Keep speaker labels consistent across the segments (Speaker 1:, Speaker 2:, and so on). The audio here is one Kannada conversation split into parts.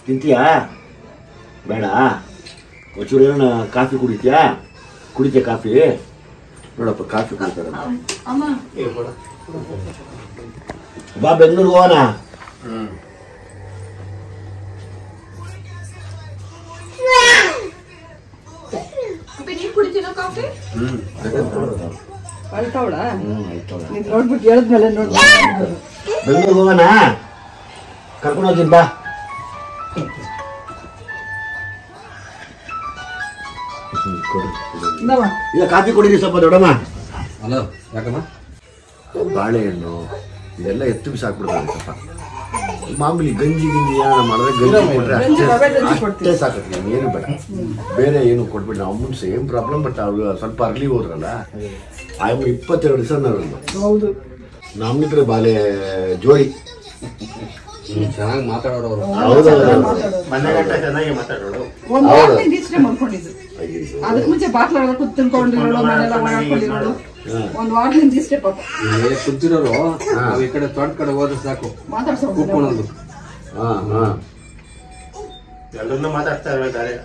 Speaker 1: ತಿಂತೀಯಾ ಬೇಡ ಒಂಚೂರು ಏನೋ ಕಾಫಿ ಕುಡಿತೀಯಾ ಕುಡಿತೀಯ ಕಾಫಿ ನೋಡಪ್ಪ ಕಾಫಿ ಕುಡಿತಾರೆ
Speaker 2: ಅಮ್ಮ
Speaker 1: ಬಾ ಬೆಂಗಳೂರಿಗೆ ಹೋಗೋಣ
Speaker 2: ಅಪ್ಪ ನೀನ್ ಕುಡಿತೀನೋ ಕಾಫಿ
Speaker 3: ಅಳ್ತಾವಳ
Speaker 1: ಹ್ಞೂ ಆಯ್ತು
Speaker 3: ನೀನ್ ನೋಡ್ಬಿಟ್ಟು ಹೇಳಿದ್ಮೇಲೆ ನೋಡ್ಬಿಟ್ಟು
Speaker 1: ಬೆಂಗಳೂರಿಗೆ ಹೋಗೋಣ ಕರ್ಕೊಂಡು ಹೋಗ್ತೀನಿ ಬಾ ಹ್ಮ್, ಕೊಡು, ಕೊಡು.
Speaker 3: ಇಂದಮ್ಮ
Speaker 1: ಈಗ ಕಾಫಿ ಕುಡೀರಿ ಸ್ವಲ್ಪ ದೊಡ್ಡಮ್ಮ
Speaker 4: ಹಲೋ ಯಾಕಮ್ಮ
Speaker 1: ಬಾಳೆಹಣ್ಣು ಇದೆಲ್ಲ ಎತ್ತು ಬಿಸಾಕ್ಬಿಡ್ತಾರೆ ಸ್ವಲ್ಪ ಮಾಮೂಲಿ ಗಂಜಿ ಗಿಂಜಿ ಏನಾರ ಮಾಡಿದ್ರೆ ಗಂಜಿ ಕೊಟ್ರೆ
Speaker 3: ಗಂಜಿ ರವೆ ಗಂಜಿ
Speaker 1: ಅಷ್ಟೇ
Speaker 3: ಕೊಡ್ತೀವಿ.
Speaker 1: ಅಷ್ಟೇ ಸಾಕತ್ತೆ ಏನು ಬೇಡ ಬೇರೆ ಏನು ಕೊಟ್ಬಿಟ್ಟು ನಾವು ಅಮ್ಮನ ಸೇಮ್ ಪ್ರಾಬ್ಲಮ್ ಬಟ್ ಅವ್ರು ಸ್ವಲ್ಪ ಅರ್ಲಿ ಹೋದ್ರಲ್ಲ ಆಯಮ್ಮ ಇಪ್ಪತ್ತೆರಡು ದಿವಸ ನಾವು
Speaker 3: ಹೌದು
Speaker 1: ನಮ್ಮಿದ್ರೆ ಬಾಲೆ ಜೋಡಿ
Speaker 4: ಚೆನ್ನಾಗಿ ಮಾತಾಡೋರು ಅವರು
Speaker 1: ಹೌದೌದು
Speaker 5: ಮನೆ ಗಂಟ ಚೆನ್ನಾಗಿ ಮಾತಾಡೋಳು
Speaker 3: ಒಂದ್
Speaker 1: ಹೌದು.
Speaker 3: ವಾರದಿಂದ ಇಷ್ಟೇ ಮಾಡ್ಕೊಂಡಿದ್ದು ಅದಕ್ಕೆ ಮುಂಚೆ ಬಾಟ್ಲ ಕೂತ್ ತಿನ್ಕೊಂಡಿರೋಳು ಮನೆಲ್ಲ ಓಡಾಡ್ಕೊಂಡಿರೋಳು ಒಂದ್ ವಾರದಿಂದ ಇಷ್ಟೇ ಪಾಪ
Speaker 4: ಇಲ್ಲಿ ಕುಂತಿರೋರು ನಾವು ಈ ಕಡೆ ತೋಟ ಕಡೆ ಹೋದ್ರೆ ಸಾಕು
Speaker 3: ಮಾತಾಡ್ಸೋದು
Speaker 4: ಕೂತ್ಕೊಳ್ಳೋದು
Speaker 1: ಹಾ ಹಾ
Speaker 5: ಎಲ್ಲರನ್ನೂ ಮಾತಾಡ್ತಾ ಇರ್ಬೇಕಾದ್ರೆ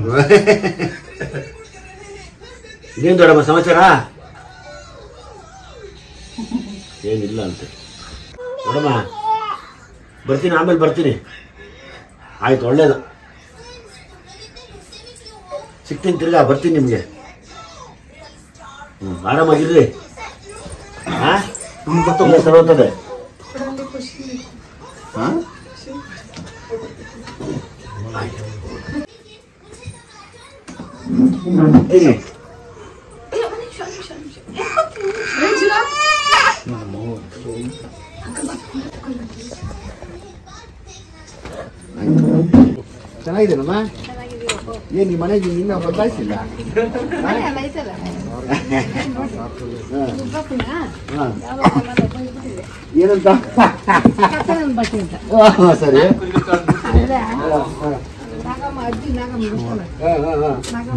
Speaker 1: ಇದೇನು ದೊಡ್ಡಮ್ಮ ಸಮಾಚಾರ ಏನಿಲ್ಲ ಅಂತೆ ನೋಡಮ್ಮ ಬರ್ತೀನಿ ಆಮೇಲೆ ಬರ್ತೀನಿ ಆಯ್ತು ಒಳ್ಳೇದು ಸಿಗ್ತೀನಿ ತಿರ್ಗಾ ಬರ್ತೀನಿ ನಿಮಗೆ ಹ್ಞೂ ಆರಾಮಾಗಿರ್ರಿ ಹಾಂ ತುಂಬ ಸರೋತದೆ ಹಾಂ ಬರ್ತೀನಿ ಚೆನ್ನಾಗಿದ್ದೇನಮ್ಮ ಏನ್ ನಿಮ್ಮ ಮನೆಗೆ ನಿನ್ನ ಬದಲಾಯಿಸಿಲ್ಲ ಏನಂತ ಆ, ಸರಿ ಹಾ, ಹಾ, ಹಾ.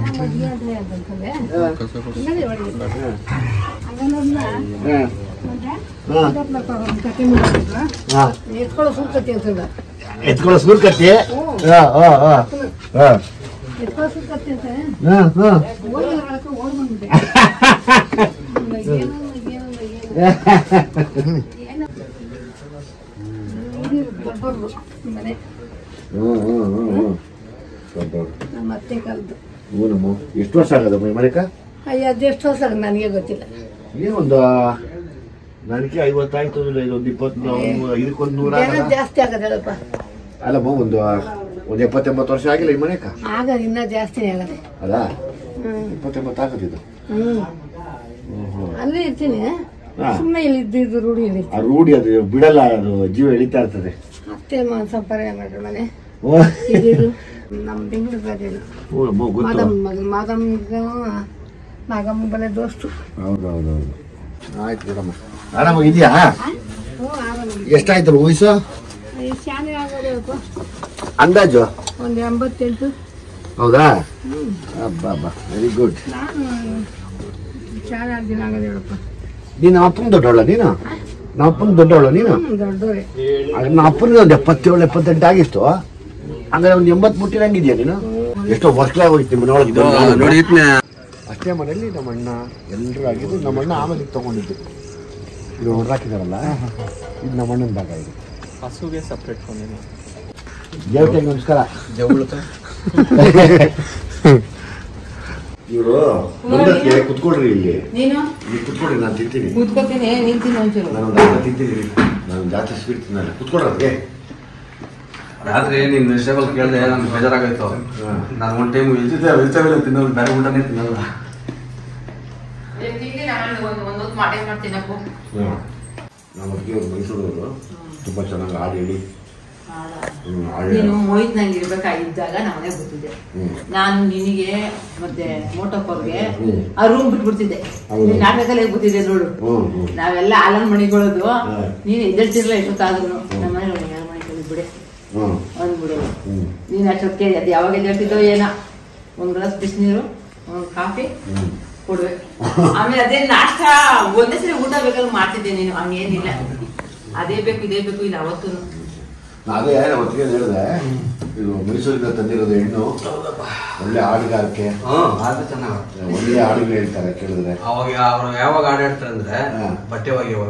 Speaker 1: ಹಾ, ಹಾ.
Speaker 6: ಎತ್ಕೊಳ್ಳೋ ಸುಲ್ಕತಿ ಅಂತಂದ
Speaker 1: ಎತ್ಕೊಳ್ಳೋ ಸೂರ್ ಕತ್ತಿ ಹಾ, ಹಾ, ಹಾ. ಹಾ.
Speaker 6: ಎತ್ಕೊಳ್ಳೋ ಸುಲ್ಕತಿ ಅಂತ
Speaker 1: ಹಾ, ಹಾ.
Speaker 6: ಓಡಿ ಹೊರಕ್ಕೆ ಓಡ್ ಬಂದ್ಬಿಟ್ಟೆ ಏನು ಏನು ಏನು ಏನು ಇದು ದೊಡ್ಡವ್ರು ಮನೆ
Speaker 1: ಹ್ಮ್, ಹ್ಮ್, ಹ್ಮ್, ಹ್ಮ್. ದೊಡ್ಡವ್ರು.
Speaker 6: ನಮ್ಮ ಅತ್ತೆ ಕಾಲದ್ದು
Speaker 1: ಹ್ಞೂನಮ್ಮ ಎಷ್ಟು ವರ್ಷ ಆಗದಮ್ಮ ಈ ಮನೆಕ
Speaker 6: ಅಯ್ಯ ಅದೆಷ್ಟು ಹೊಸ ನನಗೆ ಗೊತ್ತಿಲ್ಲ
Speaker 1: ಏನೊಂದು ನನಗೆ ಐವತ್ತಾಯ್ತು ಅಂದ್ರೆ ಇದೊಂದು ಇಪ್ಪತ್ತು ಇದಕ್ಕೊಂದು ನೂರ
Speaker 6: ಜನ
Speaker 1: ಆಗಲ್ಲ?
Speaker 6: ಜಾಸ್ತಿ ಆಗದೆ ಹೇಳಪ್ಪ
Speaker 1: ಅಲ್ಲಮ್ಮ ಒಂದು ಒಂದು ಎಪ್ಪತ್ತೆಂಬತ್ತು ವರ್ಷ ಆಗಿಲ್ಲ ಈ ಮನೆಕ
Speaker 6: ಆಗ ಇನ್ನ ಜಾಸ್ತಿನೇ ಆಗದೆ
Speaker 1: ಅಲ್ಲ
Speaker 6: ಹ್ಮ್
Speaker 1: ಇಪ್ಪತ್ತೆಂಬತ್ತು ಆಗತ್ತಿದ್ದು
Speaker 6: ಹ್ಮ್ ಅಲ್ಲೇ ಇರ್ತೀನಿ
Speaker 1: ಹಾ.
Speaker 6: ಸುಮ್ಮನೆ ಇಲ್ಲಿ ಇದ್ದಿದ್ದು ರೂಢಿ ಇಲ್ಲಿ
Speaker 1: ಆ ರೂಢಿ ಅದು ಬಿಡಲ್ಲ ಅದು ಜೀವ ಎಳಿತಾ ಇರ್ತದೆ
Speaker 6: ಅತ್ತೆ ಮಾನ್ ಸಂಪಾದನೆ ಮಾಡ್ರಿ ಮನೆ
Speaker 1: ಓ
Speaker 6: ಇದಿರು ನಮ್ಮ ಬೆಂಗಳೂರು ಬರಲಿಲ್ಲ
Speaker 1: ಹ್ಞೂನಮ್ಮ ಗೊತ್ತು
Speaker 6: ಮಾದಮ್ ಮಗ ಮಾದಮ್ ನಾಗಮ್ಮ ಬಲೆ ದೋಸ್ತು
Speaker 1: ಹೌದೌದೌದು ಆಯ್ತು ಬಿಡಮ್ಮ ಆರಾಮಾಗಿದ್ಯಾ
Speaker 6: ಹ್ಞೂ ಆರಾಮ
Speaker 1: ಎಷ್ಟಾಯ್ತು ವಯಸ್ಸು
Speaker 6: ಶಾನೆ ಆಗೋದಪ್ಪ
Speaker 1: ಅಂದಾಜು
Speaker 6: ಒಂದು ಎಂಬತ್ತೆಂಟು
Speaker 1: ಹೌದಾ ಅಬ್ಬಾ ಅಬ್ಬಾ ವೆರಿ ಗುಡ್
Speaker 6: ನಾನು ಶಾಲೆ ಆರು ದಿನ ಆಗೋದು ಹೇಳಪ್ಪ
Speaker 1: ನೀನು ಅಪ್ಪನ ದೊಡ್ಡವಳ ನೀನು ನಮ್ಮ ಅಪ್ಪನ ದೊಡ್ಡವಳ ನೀನು
Speaker 6: ಹ್ಞೂ ದೊಡ್ಡವ್ರೆ
Speaker 1: ಆಗ ನಮ್ಮ ಅಪ್ಪನಿಗೆ ಒಂದು ಎಪ್ಪತ್ತೇಳು ಎಪ್ಪತ್ತೆಂಟು ಆಗಿತ್ತು ಹಂಗಾರೆ ಒಂದು ಎಂಬತ್ತು ಮುಟ್ಟಿರಂಗಿದ್ಯಾ ನೀನು ಎಷ್ಟೋ ವರ್ಷಲಾಗ ಹೋಯ್ತು ನಿಮ್ಮ ಮನೆಯೊಳಗೆ ಬಂದು ನಾನು.
Speaker 4: ನೋಡಿ ಇದ್ನ
Speaker 1: ಅಷ್ಟೇ ಮನೆಯಲ್ಲಿ ನಮ್ಮ ಅಣ್ಣ ಎಲ್ಲರೂ ಆಗಿದ್ದು ನಮ್ಮ ಅಣ್ಣ ಆಮೇಲೆ ಇದು ತಗೊಂಡಿದ್ದು ಇದು ಹೊಡ್ರಾಕಿದಾರಲ್ಲ ಇದು ನಮ್ಮ ಅಣ್ಣನ ಭಾಗ ಇದು
Speaker 5: ಹಸುಗೆ ಸಪ್ರೇಟ್ ಕೊಂಡಿನಿ
Speaker 1: ದೇವತೆಗೆ ನಮಸ್ಕಾರ ಇವರು ಬಂದಕ್ಕೆ ಕುತ್ಕೊಳ್ರಿ ಇಲ್ಲಿ
Speaker 2: ನೀನು
Speaker 1: ಇಲ್ಲಿ ಕುತ್ಕೊಳ್ರಿ ನಾನು ತಿಂತೀನಿ
Speaker 2: ಕೂತ್ಕೋತೀನಿ ನಿಂತೀನಿ ಒಂಚೂರು
Speaker 1: ನಾನು ಒಂದು ಅನ್ನ ತಿಂತೀನಿ ನಾನು ಜಾಸ್ತಿ ಸ್ವೀಟ್ ತಿನ್ನಲ್ಲ ಕುತ್ಕೊಳ್ರಿ
Speaker 4: ರಾತ್ರಿ ನೀನ್ ವೆಜಿಟೇಬಲ್ ಕೇಳಿದೆ ನನ್ಗೆ ಬೇಜಾರಾಗೋಯ್ತು ನಾನು ಒನ್ ಟೈಮ್ ವೆಜಿಟೇಬಲ್ ತಿನ್ನೋದು ಬೇರೆ ಊಟನೇ ತಿನ್ನಲ್ಲ
Speaker 2: ಒಂದು ಒಂದೊತ್ತು ಮಾಡೇ ಮಾಡ್ತೀನಪ್ಪ
Speaker 1: ನಮ್ಮ ಅತ್ತಿಗೆ ಅವ್ರು ಮೈಸೂರವರು ತುಂಬ ಚೆನ್ನಾಗಿ ಹಾಡು ಹೇಳಿ ಹ್ಮ್, ಹಾಡು
Speaker 2: ನೀನು
Speaker 1: ಹೇಳಿ
Speaker 2: ಮೋಹಿತ್ ನಂಗೆ ಇರ್ಬೇಕಾಗಿದ್ದಾಗ ನಾನೇ ಗೊತ್ತಿದ್ದೆ
Speaker 1: ಹ್ಮ್.
Speaker 2: ನಾನು ನಿನಗೆ ಮತ್ತೆ ಮೋಟಪ್ಪವ್ರಿಗೆ
Speaker 1: ಹ್ಮ್.
Speaker 2: ಆ ರೂಮ್ ಬಿಟ್ಬಿಡ್ತಿದ್ದೆ
Speaker 1: ಹೌದು.
Speaker 2: ನೀನ್ ನಾಟಕದಲ್ಲಿ ಗೊತ್ತಿದೆ ನೋಡು
Speaker 1: ಹ್ಮ್, ಹ್ಮ್.
Speaker 2: ನಾವೆಲ್ಲ ಆಲನ್ ಮಣಿಗಳದು
Speaker 1: ಹ್ಮ್.
Speaker 2: ನೀನು ಎದ್ದೇಳ್ತಿರ್ಲಿಲ್ಲ ಎಷ್ಟೊತ್ತಾದ್ರು ನಮ್ಮ ಮನೇಲಿ ಯಾರು ಮಾಡ್ಕೊಳ್ಳಿ ಬಿಡೆ
Speaker 1: ಹ್ಞೂ
Speaker 2: ಅಂದ್ಬಿಡು
Speaker 1: ಹ್ಞೂ
Speaker 2: ನೀನು ಅಷ್ಟೊತ್ತಿಗೆ ಅದು ಯಾವಾಗ ಎದ್ದೇಳ್ತಿದ್ದೋ ಏನೋ ಒಂದು ಗ್ಲಾಸ್ ಬಿಸಿನೀರು ಒಂದು ಕಾಫಿ
Speaker 1: ಹ್ಞೂ
Speaker 2: ಕೊಡುವೆ ಆಮೇಲೆ ಅದೇ ನಾಷ್ಟ ಒಂದೇ ಸರಿ ಊಟ ಬೇಕಾದ್ರೆ ಮಾಡ್ತಿದ್ದೆ ನೀನು ಹಂಗೇನಿಲ್ಲ ಅದೇ ಬೇಕು ಇದೇ ಬೇಕು ಇಲ್ಲ ಅವತ್ತು
Speaker 1: ಅದೇ ನಮ್ಮ ಅತ್ತಿಗೆ ಹೇಳಿದೆ ಇದು ಮೈಸೂರಿಂದ ತಂದಿರೋದು ಹೆಣ್ಣು ಒಳ್ಳೆ ಹಾಡುಗಾರಿಕೆ
Speaker 4: ಹ್ಮ್ ಅದು ಚೆನ್ನಾಗ
Speaker 1: ಒಳ್ಳೆ ಹಾಡುಗಳು ಹೇಳ್ತಾರೆ ಕೇಳಿದ್ರೆ
Speaker 4: ಅವಾಗ ಅವ್ರು ಯಾವಾಗ ಹಾಡು ಹೇಳ್ತಾರೆ ಅಂದ್ರೆ
Speaker 1: ಹಾ.
Speaker 4: ಬಟ್ಟೆ ಒಗೆಯುವಾಗ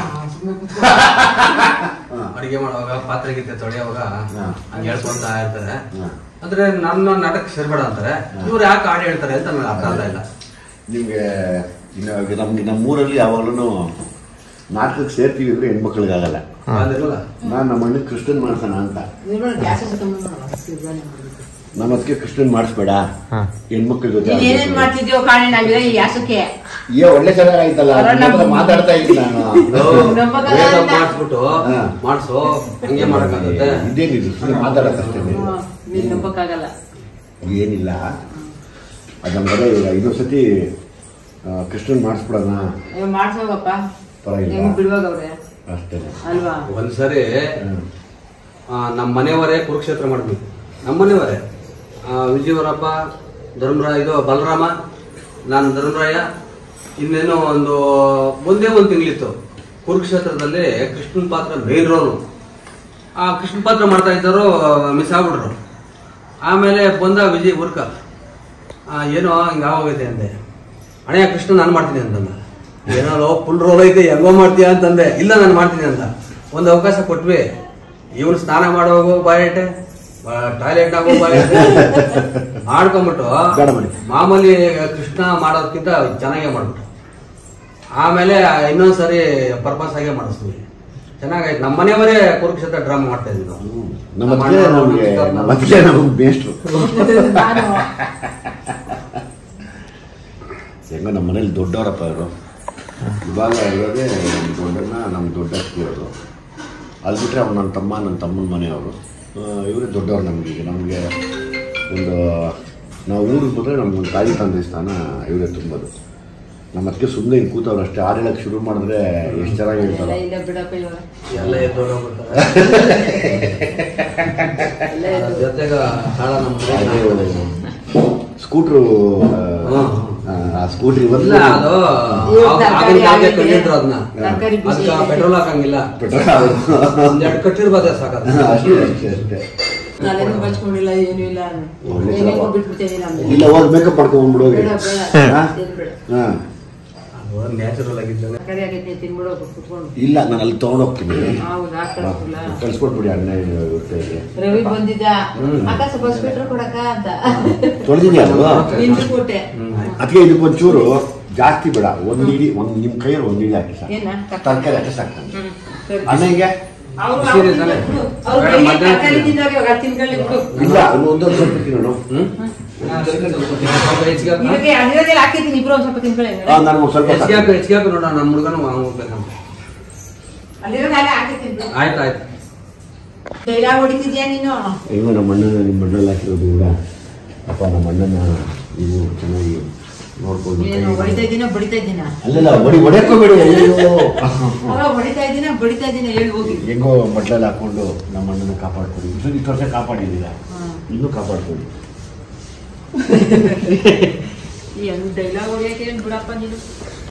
Speaker 4: ಅಡಿಗೆ ಮಾಡುವಾಗ ಪಾತ್ರೆ ಗೀತೆ ತೊಳೆಯುವಾಗ
Speaker 1: ಹಾ.
Speaker 4: ಹಂಗೆ ಹೇಳ್ಕೊಂತ ಇರ್ತಾರೆ
Speaker 1: ಹಾ.
Speaker 4: ಅಂದ್ರೆ ನನ್ನ ನಾಟಕ ಸೇರ್ಬೇಡ ಅಂತಾರೆ ಇವ್ರು ಯಾಕೆ ಹಾಡು ಹೇಳ್ತಾರೆ ಅಂತ ನನಗೆ ಅರ್ಥ ಆಗ್ತಾ ಇಲ್ಲ
Speaker 1: ನಿಮಗೆ ಇನ್ನು ನಮ್ಗೆ ನಮ್ಮೂರಲ್ಲಿ ಯಾವಾಗಲೂ ನಾಟಕಕ್ಕೆ ಸೇರ್ತೀವಿ ಅಂದ್ರೆ ಹೆಣ್ಮಕ್ಳಿಗಾಗಲ್ಲ
Speaker 4: ಅದಿರಲ್ಲ
Speaker 1: ನಾನು ನಮ್ಮ ಅಣ್ಣ ಕೃಷ್ಣನ್ ಮಾಡ್ಸೋಣ ಅಂತ
Speaker 2: ಗ್ಯಾಸ್ ಮಾಡ್ಬೇಕು
Speaker 1: ನಮ್ಮ ಅದಕ್ಕೆ ಕೃಷ್ಣನ್ ಮಾಡಿಸ್ಬೇಡ ಹೆಣ್ಮಕ್ಳ ಜೊತೆ
Speaker 2: ನೀನ್ ಏನೇನ್ ಮಾಡ್ತಿದ್ಯೋ ಕಾಣೆ ನಾವಿಲ್ಲ ಈ ಗ್ಯಾಸಕ್ಕೆ
Speaker 1: ಏ ಒಳ್ಳೆ ಚೆನ್ನಾಗಾಯ್ತಲ್ಲ
Speaker 2: ಅಲ್ಲ,
Speaker 1: ನಿಮ್ಮ ಹತ್ರ
Speaker 2: ನಮ್ಮ-
Speaker 1: ಮಾತಾಡ್ತಾ ಇದ್ದೀನಿ ನಾನು
Speaker 2: ನಂಬಕಲ್ಲ
Speaker 4: ವೇದ
Speaker 2: ಅಂತ.
Speaker 4: ಮಾಡಿಸ್ಬಿಟ್ಟು
Speaker 1: ಹಾ.
Speaker 4: ಮಾಡಿಸು ಹಂಗೆ ಮಾಡಕ್ಕಾಗತ್ತೆ
Speaker 1: ಇದೇನಿದು ಸುಮ್ಮನೆ ಮಾತಾಡೋಕ್ಕಷ್ಟೇ
Speaker 2: ನೀನ್ ನಂಬಕ್ಕಾಗಲ್ಲ
Speaker 1: ಏನಿಲ್ಲ ಅದು ನಮ್ಗೆ ಇವಾಗ ಇನ್ನೊಂದು ಸತಿ ಆ, ಕೃಷ್ಣನ್ ಮಾಡಿಸ್ಬಿಡೋಣ
Speaker 2: ಅಯ್ಯೋ ಮಾಡ್ಸೋಗಪ್ಪ
Speaker 1: ಪರವಾಗಿಲ್ಲ.
Speaker 2: ಹೆಂಗ್ ಬಿಡುವಾಗವ್ರೆ
Speaker 1: ಅಷ್ಟೇ
Speaker 2: ಅಲ್ವಾ
Speaker 4: ಒಂದ್ಸರಿ
Speaker 1: ಹ್ಮ್.
Speaker 4: ಆ, ನಮ್ಮ ಮನೆಯವರೇ ಕುರುಕ್ಷೇತ್ರ ಮಾಡಿದ್ವಿ ನಮ್ಮ ಮನೆಯವರೇ ಆ, ವಿಜಯವರಪ್ಪ ಧರ್ಮರಾಯ ಇದು ಬಲರಾಮ ನಾನು ಧರ್ಮರಾಯ ಇನ್ನೇನೋ ಒಂದು ಒಂದೇ ಒಂದು ತಿಂಗಳಿತ್ತು ಕುರುಕ್ಷೇತ್ರದಲ್ಲಿ ಕೃಷ್ಣನ್ ಪಾತ್ರ ಮೇನ್ ರೋಲು ಆ ಕೃಷ್ಣ ಪಾತ್ರ ಮಾಡ್ತಾ ಇದ್ದವರು ಮಿಸ್ ಆಗ್ಬಿಟ್ರು ಆಮೇಲೆ ಬಂದ ವಿಜಯ್ ಉರ್ಕ ಆ, ಏನೋ ಹಿಂಗೆ ಆಗೋಗೈತೆ ಅಂದೆ ಅಣೆಯ ಕೃಷ್ಣ ನಾನು ಮಾಡ್ತೀನಿ ಅಂತಂದ ಏನೋ ಫುಲ್ ರೋಲ್ ಐತೆ ಹೆಂಗೋ ಮಾಡ್ತೀಯ ಅಂತಂದೆ ಇಲ್ಲ ನಾನು ಮಾಡ್ತೀನಿ ಅಂತ ಒಂದು ಅವಕಾಶ ಕೊಟ್ವಿ ಇವನು ಸ್ನಾನ ಮಾಡೋಗೋ ಬಾಯಟೆ ಟಾಯ್ಲೆಟ್ ಆಗೋ ಬಾಯಟೆ ಆಡ್ಕೊಂಬಿಟ್ಟು
Speaker 1: ಬೇಡ ಬಿಡಿ.
Speaker 4: ಮಾಮೂಲಿ ಕೃಷ್ಣ ಮಾಡೋದಕ್ಕಿಂತ ಚೆನ್ನಾಗೇ ಮಾಡ್ಬಿಟ್ಟು ಆಮೇಲೆ ಇನ್ನೊಂದ್ಸರಿ ಪರ್ಪಸ್ ಆಗೇ ಮಾಡಿಸ್ತೀವಿ ಚೆನ್ನಾಗಾಯ್ತು ನಮ್ಮ ಮನೆಯವರೇ ಕುರುಕ್ಷೇತ್ರ ಡ್ರಾಮಾ ಮಾಡ್ತಾ ಇದ್ವಿ ನಾವು
Speaker 1: ನಮ್ಮ ಅತ್ತಿಗೆ ನಮಗೆ ನಮ್ಮ ಅತ್ತಿಗೆ ನಮಗೆ ಬೇಸ್ಟ್ರು
Speaker 2: ನಾನು
Speaker 1: ಹೆಂಗೋ ನಮ್ಮ ಮನೇಲಿ ದೊಡ್ಡವರಪ್ಪ ಇವರು ಇವಾಗ ಇರೋದೇ ನಮ್ಮ ದೊಡ್ಡಣ್ಣ ನಮ್ಮ ದೊಡ್ಡ ಅತ್ತಿ ಅವರು ಅಲ್ಲಿ ಬಿಟ್ಟರೆ ಅವ್ನು ನನ್ನ ತಮ್ಮ ನನ್ನ ತಮ್ಮನ ಮನೆಯವರು ಇವರೇ ದೊಡ್ಡವ್ರು ನಮಗೆ ಈಗ ನಮಗೆ ಒಂದು ನಾವು ಊರಿಗೆ ಬಂದರೆ ನಮ್ಗೊಂದು ತಾಯಿ ತಂದೆ ಸ್ಥಾನ ಇವರೇ ತುಂಬೋದು ನಮ್ಮ ಅದಕ್ಕೆ ಸುಮ್ಮನೆ ಹಿಂಗೆ ಕೂತವ್ರು ಅಷ್ಟೇ ಹಾಡು ಹೇಳಕ್ಕೆ ಶುರು ಮಾಡಿದ್ರೆ ಎಷ್ಟು ಚೆನ್ನಾಗಿ
Speaker 2: ಎಲ್ಲ
Speaker 1: ಹೇಳ್ತಾರೆ
Speaker 2: ಇಲ್ಲ ಬಿಡಪ್ಪ ಇವಾಗ
Speaker 4: ಎಲ್ಲ ಎದ್ದೋಗ್ಬಿಡ್ತಾರೆ
Speaker 2: ಎಲ್ಲ ಎದ್ದು
Speaker 4: ಜೊತೆಗ ತಾಳ ನಮ್ಮ ಮನೆಗೆ
Speaker 1: ಸ್ಕೂಟ್ರು
Speaker 4: ಹ್ಮ್.
Speaker 1: ಆ ಸ್ಕೂಟ್ರ್
Speaker 4: ಇಲ್ಲ
Speaker 1: ಇವತ್ತು
Speaker 4: ಅದು
Speaker 2: ಇವ್ರು
Speaker 4: ಆಗ-
Speaker 2: ತರ್ಕಾರಿ
Speaker 4: ಆಗಿನ ಕಾಲಕ್ಕೆ
Speaker 2: ಆಗೈತೆ.
Speaker 4: ಕಂಡಿದ್ರು ಅದನ್ನ
Speaker 2: ತರ್ಕಾರಿ ಬಿಸಿ
Speaker 4: ಅದಕ್ಕೆ
Speaker 2: ಐತೆ.
Speaker 4: ಪೆಟ್ರೋಲ್ ಹಾಕಂಗಿಲ್ಲ
Speaker 1: ಪೆಟ್ರೋಲ್
Speaker 4: ಒಂದೆರಡು ಕಟ್ಟಿರ್ಬೋದೇ ಸಾಕದ
Speaker 1: ಅಷ್ಟೇ ಅಷ್ಟೇ ಅಷ್ಟೇ
Speaker 2: ನಾನೇನು ಬಚ್ಕೊಂಡಿಲ್ಲ ಏನೂ ಇಲ್ಲ
Speaker 1: ಒಳ್ಳೆ
Speaker 2: ಏನೇನೋ
Speaker 1: ಜವಾಬ್.
Speaker 2: ಬಿಟ್ಬಿಡ್ತೇನೆ ನಮ್ದು
Speaker 1: ಇಲ್ಲ ಹೋಗಿ ಮೇಕಪ್ ಮಾಡ್ಕೊಂಡ್ಬಿಡೋಗಿ
Speaker 2: ಬೇಡ ಬೇಡ
Speaker 1: ಹಾ?
Speaker 2: ಏನ್ ಬೇಡ
Speaker 1: ಹಾಂ
Speaker 4: ನ್ಯಾಚುರಲ್ ಆಗಿದ್ದಾನೆ
Speaker 2: ತರಕಾರಿ ಆಗೈತೆ ತಿನ್ಬಿಡೋ ಕುತ್ಕೊಂಡು
Speaker 1: ಇಲ್ಲ ನಾನು ಅಲ್ಲಿ ತೊಗೊಂಡೋಗ್ತೀನಿ
Speaker 2: ಹೌದಾ ಕಳ್ಸಿಲ್ಲ
Speaker 1: ಕಳ್ಸ್ಕೊಟ್ಬಿಡಿ ಅಣ್ಣ ಇವ್ರಿಗೆ
Speaker 2: ರವಿ ಬಂದಿದ್ದ ಆಕಾಶ ಬಸ್ ಬಿಟ್ರು ಕೊಡಕ ಅಂತ
Speaker 1: ತೊಳೆದಿದ್ಯಾ ಅದು
Speaker 2: ನಿಂತು ಕೊಟ್ಟೆ
Speaker 1: ಅದಕ್ಕೆ ಇದಕ್ಕೊಂಚೂರು ಜಾಸ್ತಿ ಬೇಡ ಒಂದು ಇಡಿ ಒಂದು ನಿಮ್ಮ ಕೈಯಲ್ಲಿ ಒಂದು ಇಡಿ ಹಾಕಿ ಸಾಕು
Speaker 2: ಏನ
Speaker 1: ತರಕಾರಿ ಹಾಕಿ ಸಾಕು ನನಗೆ.
Speaker 2: ಹ್ಮ್, ಸರಿ.
Speaker 1: ಅಣ್ಣಂಗೆ
Speaker 2: ಅವ್ರು
Speaker 4: ಬಿಸಿ ಇದೆ ತಾನೆ?
Speaker 2: ಬಿಡು. ಅವ್ರು
Speaker 4: ಬೇಡ,
Speaker 2: ಬರೀ
Speaker 4: ಮಧ್ಯಾಹ್ನ
Speaker 2: ತರಕಾರಿ ತಿಂದವ್ರು ಇವಾಗ ತಿನ್ಕೊಳ್ಳಿ ಬಿಡು
Speaker 1: ಇಲ್ಲ ಅದು ಒಂದೊಂದು ಸ್ವಲ್ಪ ತಿನ್ನೋಣ
Speaker 4: ಹ್ಮ್ ಸ್ವಲ್ಪ ಹೆಚ್ಚಿಗೆ ಹಾಕು.
Speaker 2: ಇದಕ್ಕೆ ಅದಿರೋದೆಲ್ಲ ಹಾಕಿದ್ದೀನಿ ಇಬ್ರು ಒಂದ್ ಸ್ವಲ್ಪ ತಿನ್ಕೊಳ್ಳಿ
Speaker 1: ಹಾಂ ನಾನು ಒಂದು ಸ್ವಲ್ಪ
Speaker 4: ಹೆಚ್ಚಿಗೆ ಹಾಕು
Speaker 1: ಸಾಕು.
Speaker 4: ಹೆಚ್ಚಿಗೆ ಹಾಕು ನೋಡ ನಮ್ಮ ಹುಡುಗನು ಹೋಗ್ಬೇಕಂತ
Speaker 2: ಅಲ್ಲಿರೋದೆಲ್ಲ ಹಾಕಿದ್ದೀನಿ ಬಿಡು
Speaker 4: ಆಯ್ತು ಆಯ್ತು
Speaker 2: ಡೈಲಾಗ್ ಹೊಡಿತಿದ್ಯಾ ನೀನು
Speaker 1: ಇವ ನಮ್ಮ ಅಣ್ಣನ ನಿಮ್ಮ ಅಣ್ಣಲ್ಲಿ ಹಾಕಿರೋದು ಕೂಡ ಅಪ್ಪ ನಮ್ಮ ಅಣ್ಣನ ನೀವು ಚೆನ್ನಾಗಿ ನೋಡ್ಕೊಂಡು
Speaker 2: ಏನು ಹೊಡಿತಾ ಇದ್ದೀನ ಬಡಿತಾ ಇದ್ದೀನ
Speaker 1: ಅಲ್ಲೆಲ್ಲ ಹೊಡಿ ಹೊಡೆಯೋಕೋಬೇಡಿ ಅಯ್ಯೋ
Speaker 2: ಅವ ಹೊಡಿತಾ ಇದ್ದೀನ ಬಡಿತಾ ಇದ್ದೀನ ಹೇಳಿ ಹೋಗಿ
Speaker 1: ಹೆಂಗೋ ಬಟ್ಲಲ್ಲಿ ಹಾಕೊಂಡು ನಮ್ಮ ಅಣ್ಣನ ಕಾಪಾಡ್ಕೊಳ್ಳಿ ಇಷ್ಟು ಇಷ್ಟು ವರ್ಷ ಕಾಪಾಡಿದ್ದೀರಾ
Speaker 2: ಹ್ಮ್.
Speaker 1: ಇನ್ನೂ ಕಾಪಾಡ್ಕೊಳ್ಳಿ
Speaker 2: ಈ ಒಂದು ಡೈಲಾಗ್ ಹೊಡಿಯಕ್ಕೆ ಏನ್ ಬಿಡಪ್ಪ ನೀನು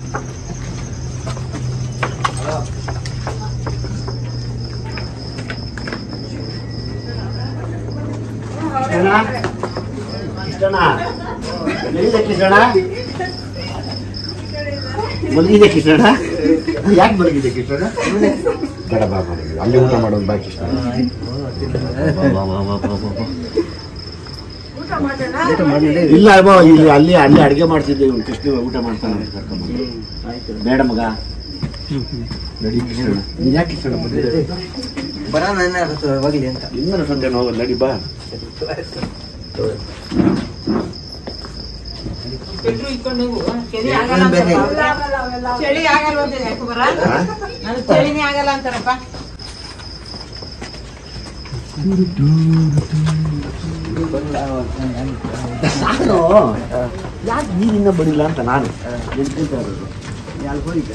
Speaker 1: ಕೃಷ್ಣಣ್ಣ ಕೃಷ್ಣಣ್ಣ ಎಲ್ಲಿದೆ ಕೃಷ್ಣಣ್ಣ ಮಲಗಿದೆ ಕೃಷ್ಣಣ್ಣ ಯಾಕೆ ಮಲಗಿದೆ ಕೃಷ್ಣಣ್ಣ ಬೇಡ ಬಾ ಮಲಗಿದೆ ಅಲ್ಲಿ ಊಟ ಮಾಡೋದು ಬಾ ಕೃಷ್ಣ ಬಾ, ಬಾ, ಬಾ, ಬಾ, ಬಾ, ಬಾ. ಇಲ್ಲ ಅಮ್ಮ ಇಲ್ಲಿ ಅಲ್ಲಿ ಅಲ್ಲಿ ಅಡಿಗೆ ಮಾಡ್ತಿದ್ದೆ ಇವ್ನು ಕೃಷ್ಣ ಊಟ ಮಾಡ್ತಾನೆ ಅಂತ ಕರ್ಕೊಂಡ್ಬಂದು. ಬೇಡ ಮಗ ನಡಿ ಕೃಷ್ಣ ನೀನ್ ಯಾಕೆ ಕೃಷ್ಣ ಬಂದಿದ್ದೆ ಇನ್ನೂ ಸಂಜೆ ಹೋಗೋದು ನಡಿ ಬಾ
Speaker 2: ಎಲ್ರು ಇಟ್ಕೊಂಡು ಹೋಗು ಚಳಿ ಆಗಲ್ಲ ಅಂತಾರಪ್ಪ. ಚಳಿ ಆಗಲ್ಲ ಅಂತ ಯಾಕೆ ಬರ ನಾನು ಚಳಿನೇ ಆಗಲ್ಲ ಅಂತಾರಪ್ಪ
Speaker 1: ನಾನು ಯಾಕೆ ನೀರಿನ್ನ ಬಡಿಲ್ಲ ಅಂತ ನಾನು ಎದ್ಕೊಳ್ತಾ ಇರೋದು ಅಲ್ಲಿ ಹೋಗಿದ್ದ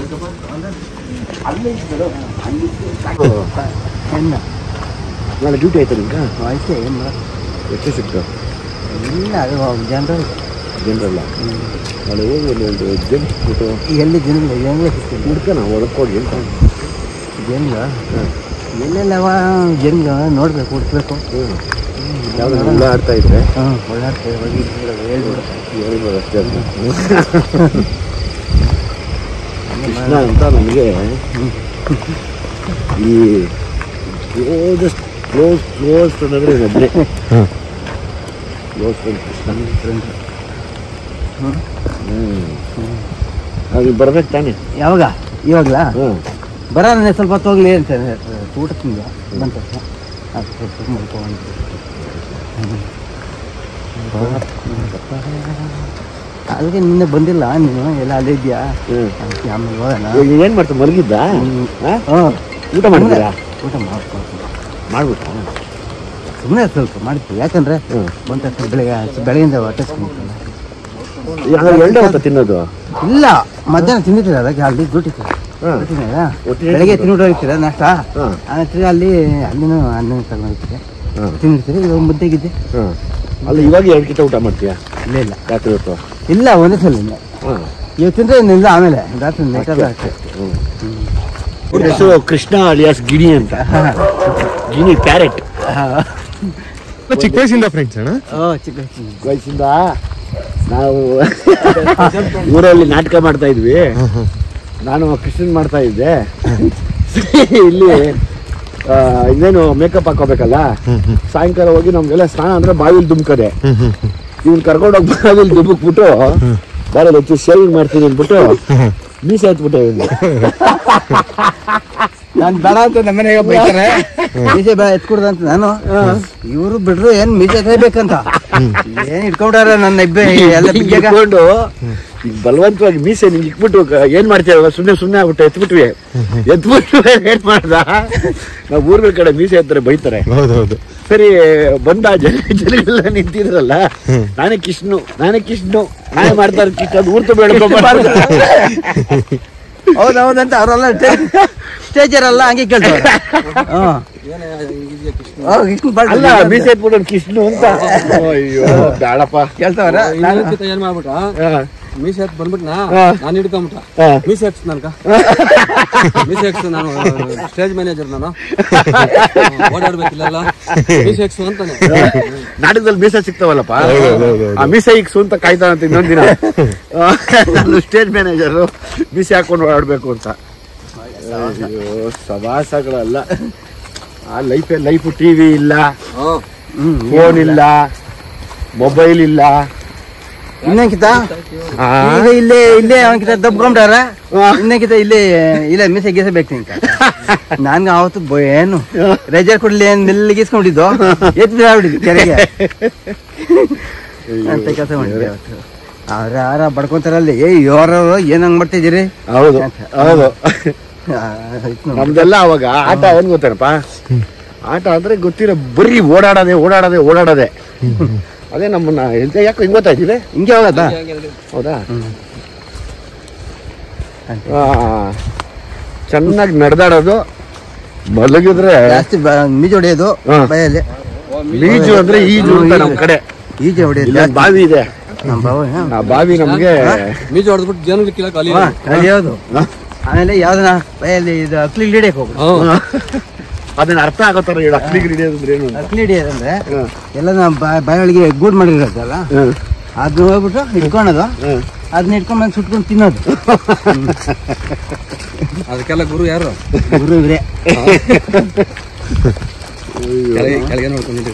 Speaker 1: ಅಲ್ಲೇ ಇದ್ರು ಅಲ್ಲಿ ಸಾಕು ನಾಳೆ ಡ್ಯೂಟಿ ಆಯ್ತಾ ನಿಮ್ಗೆ
Speaker 7: ಆಯ್ತು ಏನು
Speaker 1: ಎಷ್ಟು ಸಿಕ್ತು
Speaker 7: ಇಲ್ಲ ಅದು ಜನರು
Speaker 1: ಜನರಲ್ಲ ನಾಳೆ ಹೋಗಿ ಅಲ್ಲಿ ಒಂದು ಜಂಪ್ ಬಿಟ್ಟು
Speaker 7: ಎಲ್ಲಿ ಜನ ಹೆಂಗೆ ಸಿಗ್ತೀನಿ
Speaker 1: ಹುಡ್ಕನ ಒಳಕೋಗಿ ಅಂತ
Speaker 7: ಜನ ಎಲ್ಲೆಲ್ಲವ ಹೆಂಗ ನೋಡ್ಬೇಕು ಹುಡ್ಕ್ಬೇಕು
Speaker 1: ಯಾವ್ದು ಹುಳ ಆಡ್ತಾ ಇದ್ರೆ
Speaker 7: ಹಾಂ ಓಡಾಡ್ತೇವೆ ಹೋಗಿ ಹೇಳ್ಬಿಡು
Speaker 1: ಹೇಳ್ಬೋದು ಅಷ್ಟೇ ಅದನ್ನ. ಕೃಷ್ಣ ಅಂತ ನನಗೆ ಈ ಕ್ಲೋಸೆಸ್ಟ್ ಕ್ಲೋಸ್ ಕ್ಲೋಸ್ ಫ್ರೆಂಡ್ ಅಂದರೆ ಒಬ್ಬನೇ ಕ್ಲೋಸ್ ಫ್ರೆಂಡ್ ಕೃಷ್ಣ ಹ್ಞೂ ಅದು ಬರ್ಬೇಕು ತಾನೆ
Speaker 7: ಯಾವಾಗ ಇವಾಗಲಾ
Speaker 1: ಹಾಂ
Speaker 7: ಬರೋಣ ಸ್ವಲ್ಪ ಹೊತ್ತು ಹೋಗ್ಲಿ ಅಂತ ಊಟ ತಿಂದ ಬಂತ ಅದು ಸ್ವಲ್ಪ ಮಲ್ಕೊಂಡು ಅದಕ್ಕೆ ನಿನ್ನೆ ಬಂದಿಲ್ಲ ನೀನು ಎಲ್ಲ ಅಲ್ಲೇ ಇದೆಯಾ
Speaker 1: ಹ್ಞೂ
Speaker 7: ಅದಕ್ಕೆ ಆಮೇಲೆ ಹೋಗೋಣ
Speaker 1: ಏನು ಮಾಡ್ತಾ ಮಲಗಿದ್ದ ಹಾಂ
Speaker 7: ಹಾಂ
Speaker 1: ಊಟ ಮಾಡಿದ್ದೀರಾ
Speaker 7: ಊಟ ಮಾಡ್ಕೊಳ್ತೀನಿ
Speaker 1: ಮಾಡ್ಬಿಟ್ಟಾ
Speaker 7: ಸುಮ್ಮನೆ ಸ್ವಲ್ಪ ಮಾಡ್ತೀವಿ ಯಾಕಂದ್ರೆ
Speaker 1: ಹ್ಞೂ
Speaker 7: ಬಂದ ತಕ್ಷಣ ಬೆಳಗ್ಗೆ ಬೆಳಗಿಂದ ಹೊಟ್ಟೆ ಸ್ಕೊಂಡ್ಬಿಡ್ತಲ್ಲ.
Speaker 1: ಯಾವ ಎರಡೇ ಹೊತ್ತ ತಿನ್ನೋದು
Speaker 7: ಇಲ್ಲ ಮಧ್ಯಾಹ್ನ ತಿಂದಿದ್ದೀರ ಅದಕ್ಕೆ ಅಲ್ಲಿ ಡ್ಯೂಟಿ
Speaker 1: ಹಾಂ ಒಟ್ಟಿಗೆ
Speaker 7: ಬೆಳಗ್ಗೆ ತಿನ್ಬಿಟ್ಟು ಹೋಗ್ತೀರ ನಾಷ್ಟ
Speaker 1: ಹಾಂ
Speaker 7: ಆಮೇಲೆ ತಿರ್ಗಿ ಅಲ್ಲಿ ಅಲ್ಲಿನೂ ಅನ್ನ ತಗೊಂಡಿರ್ತೀರಿ
Speaker 1: ಹಾಂ
Speaker 7: ತಿಂದಿರ್ತೀರಿ ಇವಾಗ ಮುದ್ದೆಗಿದ್ದೆ
Speaker 1: ಹಾಂ ಅಲ್ಲ ಇವಾಗ ಎರಡು ಕಿತ ಊಟ ಮಾಡ್ತೀಯಾ
Speaker 7: ಇಲ್ಲ ಇಲ್ಲ
Speaker 1: ರಾತ್ರಿ ಹೊತ್ತು
Speaker 7: ಇಲ್ಲ ಒಂದೇ ಸಲ ಇಲ್ಲ
Speaker 1: ಹಾಂ
Speaker 7: ಇವಾಗ ತಿಂದ್ರೆ ಇನ್ನಿಲ್ಲ ಆಮೇಲೆ ರಾತ್ರಿ ನೈಟ್ ಎಲ್ಲ ಅಷ್ಟೇ
Speaker 1: ಹೆಸರು ಕೃಷ್ಣ ಅಲಿಯಾಸ್ ಗಿಣಿ ಅಂತ ಗಿಣಿ ಕ್ಯಾರೆಟ್
Speaker 5: ಚಿಕ್ಕ ವಯಸ್ಸಿಂದ ಫ್ರೆಂಡ್ಸ್ ಅಣ್ಣ
Speaker 7: ಓ ಚಿಕ್ಕ ವಯಸ್ಸಿನ.
Speaker 1: ವಯಸ್ಸಿಂದ ನಾವು ಊರಲ್ಲಿ ನಾಟಕ ಮಾಡ್ತಾ ಇದ್ವಿ ನಾನು ಕೃಷ್ಣನ್ ಮಾಡ್ತಾ ಇದ್ದೆ ಇಲ್ಲಿ ಆ, ಇನ್ನೇನು ಮೇಕಪ್ ಹಾಕೋಬೇಕಲ್ಲ ಸಾಯಂಕಾಲ ಹೋಗಿ ನಮ್ಗೆಲ್ಲ ಸ್ನಾನ ಅಂದ್ರೆ ಬಾವಿಲಿ ದುಮ್ಕದೆ ಇವ್ನು ಕರ್ಕೊಂಡೋಗಿ ಬಾವಿಲಿ ದುಮ್ಕ್ಬಿಟ್ಟು ಬಾರಲ್ಲಿ ಹೆಚ್ಚು ಶೇವಿಂಗ್ ಮಾಡ್ತೀನಿ ಅಂದ್ಬಿಟ್ಟು ಮೀಸೆ ಹತ್ಬಿಟ್ಟೆ ಇವ್ನಿಗೆ
Speaker 7: ನಾನ್ ಬೇಡ ಅಂತ ನಮ್ಮ ಮನೆಗೆ ಬೈತಾರೆ ಮೀಸೆ ಬೇಡ ಎತ್ಕೊಡ್ದ ಅಂತ ನಾನು ಇವರು ಬಿಡ್ರು ಏನ್ ಮೀಸೆ ಬೇಕಂತ ಏನ್ ಇಟ್ಕೊಂಡಾರ ನನ್ನ ಇಬ್ಬೆ ಎಲ್ಲ ಬಿಗ್ಗಾಗ
Speaker 1: ಇಟ್ಕೊಂಡು ಈಗ ಬಲವಂತವಾಗಿ ಮೀಸೆ ನಿಂಗೆ ಇಕ್ಬಿಟ್ಟು ಕ- ಏನ್ ಮಾಡ್ತೀಯ ಸುಮ್ನೆ ಸುಮ್ನೆ ಆಗ್ಬಿಟ್ಟು ಎತ್ಬಿಟ್ವಿ ಎತ್ಬಿಟ್ಟು ಏನ್ ಮಾಡ್ದ ನಾವು ಊರ್ಗಳ ಕಡೆ ಮೀಸೆ ಎತ್ತಾರೆ ಬೈತಾರೆ
Speaker 5: ಹೌದೌದು
Speaker 1: ಸರಿ ಬಂದ ಜನ ಜನಗಳೆಲ್ಲ ನಿಂತಿದ್ರಲ್ಲ ನಾನೇ ಕಿಷ್ಣು ನಾನೇ ಕಿಷ್ಣು ನಾನೇ ಮಾಡ್ತಾರೆ ಕಿಷ್ಣ ಅದು ಊರ್ತು ಬೇಡ್ಕೊಂಬಾರ್ದು
Speaker 7: ಹೌದ್ ಹೌದಂತ ಅವರೆಲ್ಲ ಸ್ಟೇಜರೆಲ್ಲ ಹಂಗೆ ಕೇಳ್ತಾರೆ
Speaker 1: ಅಲ್ಲ ಮೀಸೆ ಎತ್ಬಿಟ್ಟು ಕಿಷ್ಣು ಅಂತ ಅಯ್ಯೋ ಬೇಡಪ್ಪ
Speaker 7: ಕೇಳ್ತಾವ್ರ
Speaker 4: ನಾನು ಏನ್ ಮಾಡ್ಬಿಟ್ಟ
Speaker 1: ಹಾ,
Speaker 4: ಮೀಸೆ ಹತ್ ಬಂದ್ಬಿಟ್ನಾ
Speaker 1: ಹಾ.
Speaker 4: ನಾನು ಹಿಡ್ಕೊಂಬಿಟ್ಟ
Speaker 1: ಹಾ.
Speaker 4: ಮೀಸೆ ಹಚ್ಚ ನನ್ಕ ಮೀಸೆ ಹಚ್ಚು ನಾನು ಸ್ಟೇಜ್ ಮ್ಯಾನೇಜರ್ ನಾನು ಓಡಾಡ್ಬೇಕಿಲ್ಲ ಮೀಸೆ ಹಚ್ಚು ಅಂತಾನೆ
Speaker 1: ನಾಟಕದಲ್ಲಿ ಮೀಸೆ ಸಿಗ್ತಾವಲ್ಲಪ್ಪ ಆ ಮೀಸೆ ಇಕ್ಸು ಅಂತ ಕಾಯ್ತಾನಂತ ಇನ್ನೊಂದ್ ದಿನ ಆ, ನಾನು ಸ್ಟೇಜ್ ಮ್ಯಾನೇಜರು ಮೀಸೆ ಹಾಕೊಂಡು ಓಡಾಡ್ಬೇಕು ಅಂತ ಅಯ್ಯೋ ಸವಾಸಗಳಲ್ಲ ಆ ಲೈಫೇ ಲೈಫ್ ಟಿವಿ ಇಲ್ಲ ಫೋನ್ ಇಲ್ಲ ಮೊಬೈಲ್ ಇಲ್ಲ
Speaker 7: ಇನ್ನೇಕಿತ
Speaker 1: ಆ,
Speaker 7: ಈಗ ಇಲ್ಲೇ ಇಲ್ಲೇ ಅವನ್ಕಿತ ದಬ್ಕೊಂಡ್ಯಾರ ಇನ್ನೇಕಿತ ಇಲ್ಲೇ ಇಲ್ಲೇ ಮೀಸೆ ಗೀಸೆ ಬೇಕು ಅಂತ ನನ್ಗೆ ಅವತ್ತು ಬ- ಏನು ರೆಜರ್ ಕೊಡ್ಲಿ ಏನ್ ಮೆಲ್ಲಿಗೆ ಇಸ್ಕೊಂಡಿದ್ದು ಎದ್ದು ಬಿಡಿದ್ದು ಕೆರೆಗೆ ಅಂತ ಕೆಲಸ ಮಾಡಿದ್ದೆ ಅವತ್ತು ಅವ್ರ ಯಾರ ಬಡ್ಕೊಂತಾರಲ್ಲಿ ಏ ಯೋರವ್ರು ಏನ್ ಹಂಗ್ ಮಾಡ್ತಿದ್ದೀರಿ
Speaker 1: ಹೌದು ಹೌದು
Speaker 7: ಆ, ಇದ್ನ
Speaker 1: ನಮ್ದೆಲ್ಲ ಅವಾಗ ಆಟ ಏನ್ ಗೊತ್ತೇನಪ್ಪ ಆಟ ಅಂದ್ರೆ ಗೊತ್ತಿರೋ ಬರೀ ಓಡಾಡೋದೆ ಓಡಾಡೋದೆ ಓಡಾಡೋದೆ ಅದೇ ನಮ್ಮನ್ನ ಎಂತ ಯಾಕೋ ಹಿಂಗ್ ಗೊತ್ತಾ ಇದ್ದೀವಿ
Speaker 7: ಹಿಂಗೆ ಹೋಗದ
Speaker 1: ಹೌದಾ
Speaker 7: ಅಂತ.
Speaker 1: ಆ, ಚೆನ್ನಾಗಿ ನಡೆದಾಡೋದು ಮಲಗಿದ್ರೆ
Speaker 7: ಜಾಸ್ತಿ ಬ- ಮೀಜು ಹೊಡೆಯೋದು
Speaker 1: ಹಾ.
Speaker 7: ಬಯಲಿ
Speaker 1: ಈಜು ಅಂದ್ರೆ ಈಜು ಅಂತ ನಮ್ ಕಡೆ
Speaker 7: ಈಜೆ ಹೊಡೆಯೋದು
Speaker 1: ಇಲ್ಲೊಂದ್
Speaker 7: ಜಾಸ್ತಿ.
Speaker 1: ಬಾವಿ ಇದೆ
Speaker 7: ನಮ್ಮ ಬಾವ ಹಾ.
Speaker 1: ಆ ಬಾವಿ ನಮ್ಗೆ
Speaker 4: ಮೀಸೆ ಹೊಡೆದ್ಬಿಟ್ಟು ಜನಗಳಿಗೆ ಕೇಳಕ್ ಅಲ್ಲಿ
Speaker 7: ಹಾ, ಕಲಿಯೋದು ಆಮೇಲೆ ಯಾವ್ದನ ಬಯಲಿ ಇದು ಅಕ್ಲಿ ಹಿಡಿಯಕ್ ಹೋಗುದು
Speaker 1: ಅದನ್ನ ಅರ್ಥ ಆಗೋ ತರ ಹೇಳು ಅಕ್ಲಿಗೆ ಹಿಡಿಯೋದು ಅಂದ್ರೆ ಏನು ಅಂತ
Speaker 7: ಅಕ್ಲಿ ಹಿಡಿಯೋದಂದ್ರೆ
Speaker 1: ಹ್ಮ್.
Speaker 7: ಎಲ್ಲ ನಮ್ಮ ಬಾಯೊಳಗೆ ಗೂಡ್ ಮಾಡಿರೋದಲ್ಲ
Speaker 1: ಹ್ಮ್.
Speaker 7: ಅದನ್ನ ಹೋಗ್ಬಿಟ್ಟು ಇಟ್ಕೊಳೋದು
Speaker 1: ಹ್ಮ್.
Speaker 7: ಅದನ್ನ ಇಟ್ಕೊಂಡ್ ಬಂದು ಸುಟ್ಕೊಂಡು ತಿನ್ನೋದು
Speaker 4: ಅದಕ್ಕೆಲ್ಲ ಗುರು ಯಾರು
Speaker 7: ಗುರು ಇವ್ರೆ
Speaker 4: ಕೆಳಗೆ ಕೆಳಗೆ ನೋಡ್ಕೊಂಡಿದ್ರಿ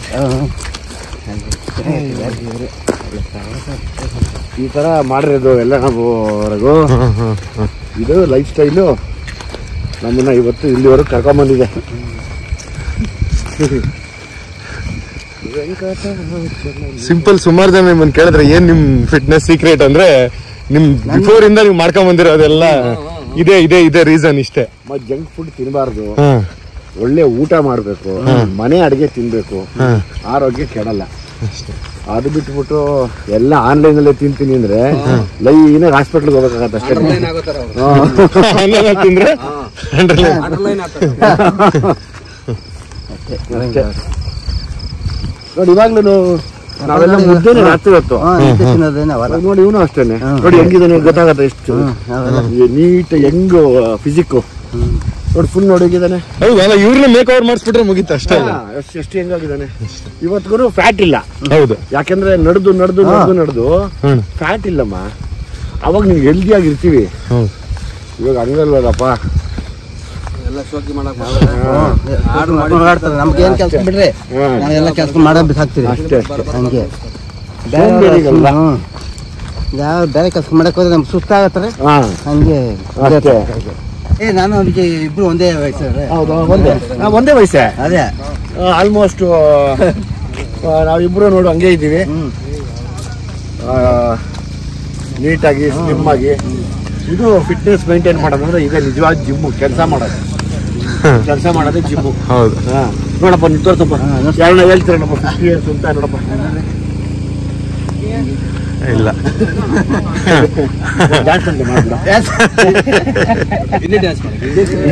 Speaker 1: ಈ ತರ ಮಾಡಿರೋದು ಎಲ್ಲ ನಾವು ರಘು ಇದು ಲೈಫ್ ಸ್ಟೈಲು ನಮ್ಮನ್ನ ಇವತ್ತು ಇಲ್ಲಿವರೆಗೂ ಕರ್ಕೊಂಬಂದಿದೆ
Speaker 5: ಸಿಂಪಲ್ ಸುಮಾರು ಜನ ನಿಮ್ಮನ್ನ ಕೇಳಿದ್ರೆ ಏನ್ ನಿಮ್ ಫಿಟ್ನೆಸ್ ಸೀಕ್ರೆಟ್ ಅಂದ್ರೆ ನಿಮ್ ಬಿಫೋರ್ ಇಂದ ನೀವು ಮಾಡ್ಕೊಂಡ್ ಬಂದಿರೋದೆಲ್ಲ ಇದೇ ಇದೇ ಇದೇ ರೀಸನ್ ಇಷ್ಟೇ
Speaker 1: ಜಂಕ್ ಫುಡ್ ತಿನ್ನಬಾರ್ದು
Speaker 5: ಹಾ
Speaker 1: ಒಳ್ಳೆ ಊಟ ಮಾಡ್ಬೇಕು ಮನೆ ಅಡಿಗೆ ತಿನ್ಬೇಕು ಆರೋಗ್ಯ ಕೆಡಲ್ಲ ಅದು ಬಿಟ್ಬಿಟ್ಟು ಎಲ್ಲ ಆನ್ಲೈನ್ ಅಲ್ಲೇ ತಿಂತೀನಿ ಅಂದ್ರೆ ಲೈನ್ ಹಾಸ್ಪಿಟ್ಲ್ಗೆ ಹೋಗ್ಬೇಕಾಗತ್ತೆ ಅಷ್ಟೇ
Speaker 4: ಏನಾಗೋತಾರ ಅವ್ರು
Speaker 1: ಹಾ.
Speaker 5: ಅನ್ನ ತಿಂದ್ರೆ
Speaker 4: ಅಂಡರ್ಲೈನ್ ಆಗ್ತಾರೆ
Speaker 1: ಅಷ್ಟೇ ನೋಡಿ ಇವಾಗ್ಲೂ ನಾವೆಲ್ಲ ಮುದ್ದೆನೆ ರಾತ್ರಿ ಹೊತ್ತು
Speaker 7: ಹಾ, ನಿತ್ಯ ತಿನ್ನೋದೇನೆ ಅವಲ್ಲ
Speaker 1: ನೋಡಿ ಇವನು ಅಷ್ಟೇನೆ ನೋಡಿ ಹೆಂಗಿದಾನೆ ಗೊತ್ತಾಗತ್ತೆ ಎಷ್ಟು
Speaker 7: ಹೌದಲ್ಲ.
Speaker 1: ನೀಟ್ ಹೆಂಗ್ ಫಿಸಿಕ್ ನೋಡಿ ಫುಲ್ ನೋಡೋಗಿದ್ದಾನೆ
Speaker 5: ಹೌದು ಅಲ್ಲ ಇವ್ರನ್ನ ಮೇಕ್ ಓವರ್ ಮಾಡಿಸ್ಬಿಟ್ರೆ ಮುಗೀತು ಅಷ್ಟೇ ಅಲ್ಲ
Speaker 1: ಎಷ್ಟು ಎಷ್ಟು ಹೆಂಗಾಗಿದ್ದಾನೆ ಇವತ್ತಿಗೂ ಫ್ಯಾಟ್ ಇಲ್ಲ
Speaker 5: ಹೌದು
Speaker 1: ಯಾಕಂದ್ರೆ ನಡೆದು ನಡೆದು ನಡೆದು ನಡೆದು
Speaker 5: ಹ್ಮ್
Speaker 1: ಫ್ಯಾಟ್ ಇಲ್ಲಮ್ಮ ಅವಾಗ ನೀವು ಹೆಲ್ದಿ ಆಗಿರ್ತೀವಿ
Speaker 5: ಹೌದು
Speaker 1: ಇವಾಗ ಹಂಗಲ್ವಲ್ಲಪ್ಪ
Speaker 4: ಎಲ್ಲ ಶೋಕಿ ಮಾಡಕ್
Speaker 7: ಆಡ್ತಾರೆ ನಮ್ಗೆ ಏನ್ ಕೆಲಸ ಬಿಡ್ರಿ
Speaker 1: ಹ್ಮ್.
Speaker 7: ನಾವೆಲ್ಲ ಕೆಲಸ ಮಾಡೋ ಬಿಸಾಕ್ತಿವಿ
Speaker 1: ಅಷ್ಟೇ ಅಷ್ಟೇ
Speaker 7: ಹಂಗೆ
Speaker 1: ಸೋಂಬೇರಿಗಲ್ವಾ?
Speaker 7: ಹ್ಮ್. ಯಾವ ಬೇರೆ ಕೆಲಸ ಮಾಡಕ್ ಹೋದ್ರೆ ನಮ್ಗೆ ಸುಸ್ತಾಗತ್ತಾರೆ
Speaker 1: ಹಾ
Speaker 7: ಹಂಗೆ
Speaker 1: ಅಷ್ಟೇ
Speaker 7: ಏ ನಾನು ಅವನಿಗೆ ಇಬ್ರು ಒಂದೇ ವಯಸ್ಸು
Speaker 1: ಹೌದು ಒಂದೇ ಆ, ಒಂದೇ ವಯಸ್ಸೇ
Speaker 7: ಅದೇ
Speaker 1: ಆಲ್ಮೋಸ್ಟ್ ನಾವಿಬ್ರು ನೋಡು ಹಂಗೆ ಇದ್ದೀವಿ
Speaker 7: ಹ್ಮ್
Speaker 1: ನೀಟಾಗಿ ಸ್ಲಿಮ್ ಆಗಿ ಇದು ಫಿಟ್ನೆಸ್ ಮೇಂಟೈನ್ ಮಾಡೋದಂದ್ರೆ ಈಗ ನಿಜವಾದ ಜಿಮ್ಮು ಕೆಲಸ ಮಾಡೋದು ಕೆಲಸ ಮಾಡೋದೇ ಜಿಮ್ಮು
Speaker 5: ಹೌದು
Speaker 1: ಹಾ ನೋಡಪ್ಪ ನೀವು ತೋರ್ಸಪ್ಪ ಯಾರನ್ನ ಹೇಳ್ತೀರ ನೋಡಪ್ಪ ಫಿಫ್ಟಿ ಇಯರ್ಸ್ ಅಂತ ನೋಡಪ್ಪ
Speaker 5: ಇಲ್ಲ
Speaker 1: ಡ್ಯಾನ್ಸ್ ಅಂತ ಮಾಡ್ಬಿಡ
Speaker 4: ಇಲ್ಲಿ ಡ್ಯಾನ್ಸ್ ಮಾಡಿ